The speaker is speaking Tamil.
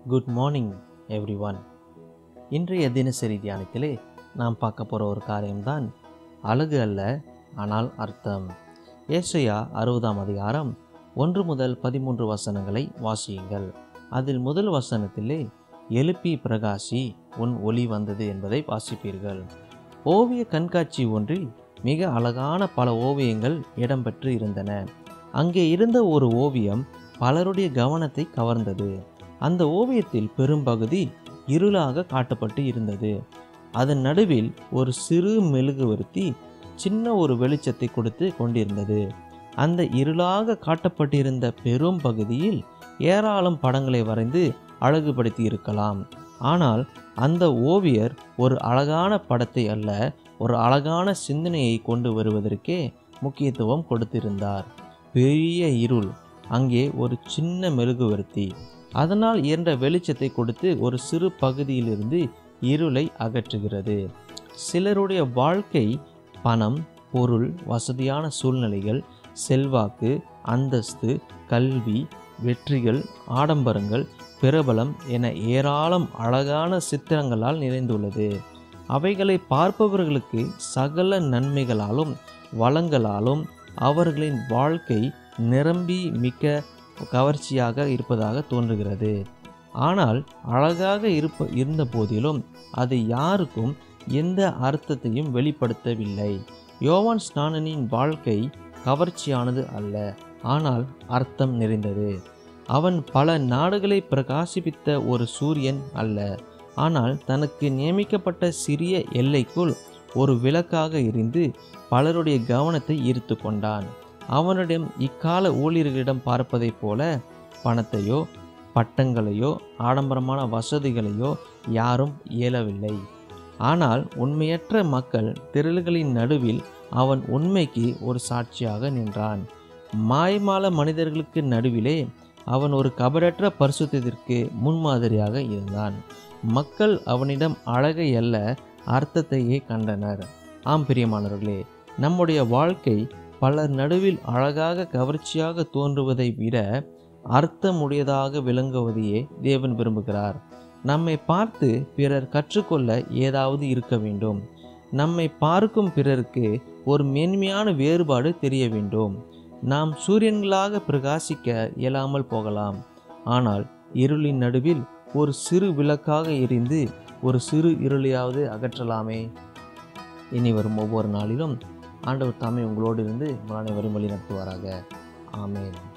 குட் மார்னிங் எவ்ரி ஒன் இன்றைய தினசரி தியானத்திலே நாம் பார்க்க போகிற ஒரு காரியம்தான் அழகு அல்ல ஆனால் அர்த்தம் ஏசையா அறுபதாம் அதிகாரம் ஒன்று முதல் பதிமூன்று வசனங்களை வாசியுங்கள் அதில் முதல் வசனத்திலே எழுப்பி பிரகாசி உன் ஒளி வந்தது என்பதை வாசிப்பீர்கள் ஓவிய கண்காட்சி ஒன்றில் மிக அழகான பல ஓவியங்கள் இடம்பெற்று இருந்தன அங்கே இருந்த ஒரு ஓவியம் பலருடைய கவனத்தை கவர்ந்தது அந்த ஓவியத்தில் பெரும்பகுதி இருளாக காட்டப்பட்டு இருந்தது அதன் நடுவில் ஒரு சிறு மெழுகுவர்த்தி சின்ன ஒரு வெளிச்சத்தை கொடுத்து கொண்டிருந்தது அந்த இருளாக காட்டப்பட்டிருந்த பெரும் பகுதியில் ஏராளம் படங்களை வரைந்து அழகுபடுத்தி இருக்கலாம் ஆனால் அந்த ஓவியர் ஒரு அழகான படத்தை அல்ல ஒரு அழகான சிந்தனையை கொண்டு வருவதற்கே முக்கியத்துவம் கொடுத்திருந்தார் பெரிய இருள் அங்கே ஒரு சின்ன மெழுகுவர்த்தி அதனால் இயன்ற வெளிச்சத்தை கொடுத்து ஒரு சிறு பகுதியிலிருந்து இருளை அகற்றுகிறது சிலருடைய வாழ்க்கை பணம் பொருள் வசதியான சூழ்நிலைகள் செல்வாக்கு அந்தஸ்து கல்வி வெற்றிகள் ஆடம்பரங்கள் பிரபலம் என ஏராளம் அழகான சித்திரங்களால் நிறைந்துள்ளது அவைகளை பார்ப்பவர்களுக்கு சகல நன்மைகளாலும் வளங்களாலும் அவர்களின் வாழ்க்கை நிரம்பி மிக்க கவர்ச்சியாக இருப்பதாக தோன்றுகிறது ஆனால் அழகாக இருப்ப இருந்த போதிலும் அது யாருக்கும் எந்த அர்த்தத்தையும் வெளிப்படுத்தவில்லை யோவான் ஸ்நானனின் வாழ்க்கை கவர்ச்சியானது அல்ல ஆனால் அர்த்தம் நிறைந்தது அவன் பல நாடுகளை பிரகாசிப்பித்த ஒரு சூரியன் அல்ல ஆனால் தனக்கு நியமிக்கப்பட்ட சிறிய எல்லைக்குள் ஒரு விளக்காக இருந்து பலருடைய கவனத்தை ஈர்த்து கொண்டான் அவனிடம் இக்கால ஊழியர்களிடம் பார்ப்பதைப் போல பணத்தையோ பட்டங்களையோ ஆடம்பரமான வசதிகளையோ யாரும் இயலவில்லை ஆனால் உண்மையற்ற மக்கள் திரள்களின் நடுவில் அவன் உண்மைக்கு ஒரு சாட்சியாக நின்றான் மாய்மால மனிதர்களுக்கு நடுவிலே அவன் ஒரு கபடற்ற பரிசுத்திற்கு முன்மாதிரியாக இருந்தான் மக்கள் அவனிடம் அழகை அல்ல அர்த்தத்தையே கண்டனர் ஆம் பிரியமானவர்களே நம்முடைய வாழ்க்கை பலர் நடுவில் அழகாக கவர்ச்சியாக தோன்றுவதை விட அர்த்தமுடையதாக விளங்குவதையே தேவன் விரும்புகிறார் நம்மை பார்த்து பிறர் கற்றுக்கொள்ள ஏதாவது இருக்க வேண்டும் நம்மை பார்க்கும் பிறருக்கு ஒரு மேன்மையான வேறுபாடு தெரிய வேண்டும் நாம் சூரியன்களாக பிரகாசிக்க இயலாமல் போகலாம் ஆனால் இருளின் நடுவில் ஒரு சிறு விளக்காக எரிந்து ஒரு சிறு இருளையாவது அகற்றலாமே இனி வரும் ஒவ்வொரு நாளிலும் ஆண்டவர் தாமே உங்களோடு இருந்து உங்கள் அனைவரும் வழி நடத்துவாராக ஆமேன்